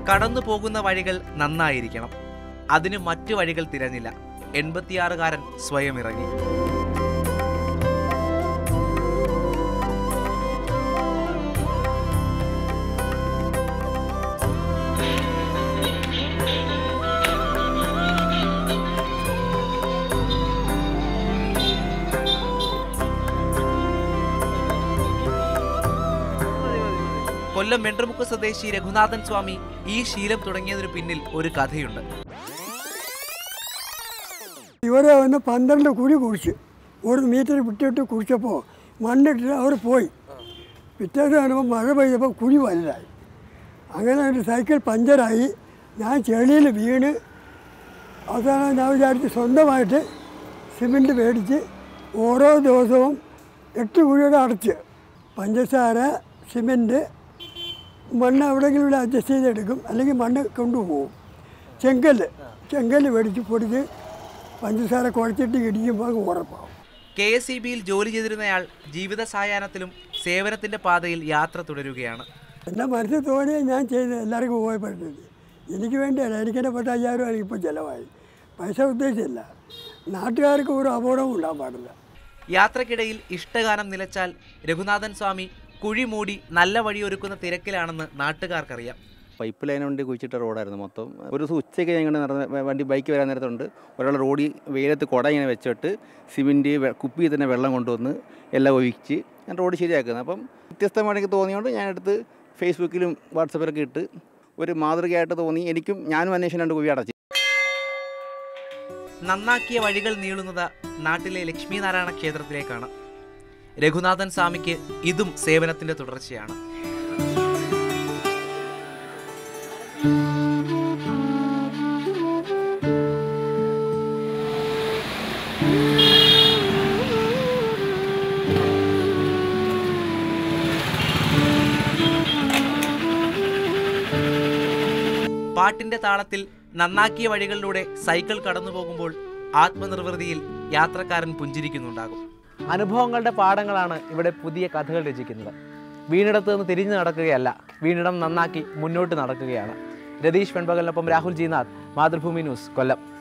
കടന്നു പോകുന്ന വഴികൾ നന്നായിരിക്കണം അതിന് മറ്റു വഴികൾ തിരഞ്ഞില്ല എൺപത്തിയാറുകാരൻ സ്വയം ഇറങ്ങി കൊല്ലം വെണ്ടർമുക്ക് സ്വദേശി രഘുനാഥൻ സ്വാമി ഈ ശീലം തുടങ്ങിയതിനു പിന്നിൽ ഒരു കഥയുണ്ട് ഇവരെ വന്ന് പന്ത്രണ്ട് കുഴി കുഴിച്ച് ഒരു മീറ്റർ വിട്ടിട്ട് കുഴിച്ചപ്പോൾ മണ്ണിട്ടിട്ട് അവർ പോയി പിറ്റേ ദിവസം കാണുമ്പോൾ മഴ പെയ്തപ്പോൾ കുഴി വലുതായി അങ്ങനെ ഒരു സൈക്കിൾ പഞ്ചറായി ഞാൻ ചെളിയിൽ വീണ് അവസാനം ഞാൻ വിചാരിച്ച് സ്വന്തമായിട്ട് സിമെൻറ്റ് മേടിച്ച് ഓരോ ദിവസവും എട്ട് കുഴിയുടെ അടച്ച് പഞ്ചസാര സിമെൻറ്റ് മണ്ണ് എവിടെയെങ്കിലും ഇവിടെ അഡ്ജസ്റ്റ് ചെയ്തെടുക്കും അല്ലെങ്കിൽ മണ്ണ് കൊണ്ടുപോകും ചെങ്കല്ല് ചെങ്കല്ല് മേടിച്ച് പൊടിച്ച് പഞ്ചസാര കുഴച്ചിട്ട് ഇടിക്കുമ്പോൾ അങ്ങ് ഉറപ്പാവും കെ എസ് ഇ ബിയിൽ ജോലി ചെയ്തിരുന്നയാൾ ജീവിത സായാഹ്നത്തിലും സേവനത്തിന്റെ പാതയിൽ യാത്ര തുടരുകയാണ് എൻ്റെ മനസ്സിൽ തോന്നിയ ഞാൻ ചെയ്ത് എല്ലാവർക്കും ഉപയോഗപ്പെടുത്തുന്നത് എനിക്ക് വേണ്ടിയല്ല എനിക്കെന്നെ പത്തയ്യായിരം എനിക്ക് ഇപ്പോൾ ചിലവായി പൈസ ഉദ്ദേശിച്ചില്ല നാട്ടുകാർക്ക് ഒരു അപകടവും ഉണ്ടാകാൻ പാടില്ല യാത്രക്കിടയിൽ ഇഷ്ടഗാനം നിലച്ചാൽ രഘുനാഥൻ സ്വാമി കുഴി മൂടി നല്ല വഴിയൊരുക്കുന്ന തിരക്കിലാണെന്ന് നാട്ടുകാർക്കറിയാം പൈപ്പ് ലൈൻ കൊണ്ട് കുഴിച്ചിട്ട റോഡായിരുന്നു മൊത്തം ഒരു ദിവസം ഉച്ചയ്ക്ക് ഞാൻ ഇങ്ങനെ നടന്ന് വ- വണ്ടി ബൈക്ക് വരാൻ നേരത്തുണ്ട് ഒരാൾ റോഡിൽ വെയിലത്ത് കുട ഇങ്ങനെ വെച്ചിട്ട് സിമെൻറ്റ് വെ- കുപ്പിയിൽ തന്നെ വെള്ളം കൊണ്ടുവന്ന് എല്ലാം ഒഴിച്ച് ഞാൻ റോഡ് ശരിയാക്കുന്നത് അപ്പം വ്യത്യസ്തമായിട്ട് എനിക്ക് തോന്നിയോണ്ട് ഞാൻ എടുത്ത് ഫേസ്ബുക്കിലും വാട്സപ്പിലൊക്കെ ഇട്ട് ഒരു മാതൃകയായിട്ട് തോന്നി എനിക്കും ഞാനും അന്വേഷണം രണ്ട് കുഴി അടച്ചു നന്നാക്കിയ വഴികൾ നീളുന്നത് നാട്ടിലെ ലക്ഷ്മീനാരായണ ക്ഷേത്രത്തിലേക്കാണ് രഘുനാഥൻ സ്വാമിക്ക് ഇതും സേവനത്തിന്റെ തുടർച്ചയാണ് പാട്ടിന്റെ താളത്തിൽ നന്നാക്കിയ വഴികളിലൂടെ സൈക്കിൾ കടന്നു പോകുമ്പോൾ ആത്മനിർവൃതിയിൽ യാത്രക്കാരൻ പുഞ്ചിരിക്കുന്നുണ്ടാകും അനുഭവങ്ങളുടെ പാഠങ്ങളാണ് ഇവിടെ പുതിയ കഥകൾ രചിക്കുന്നത് വീണിടത്ത് നിന്ന് തിരിഞ്ഞു നടക്കുകയല്ല വീണിടം നന്നാക്കി മുന്നോട്ട് നടക്കുകയാണ് രതീഷ് വെൺപകലിനൊപ്പം രാഹുൽ ജീനാഥ് മാതൃഭൂമി ന്യൂസ് കൊല്ലം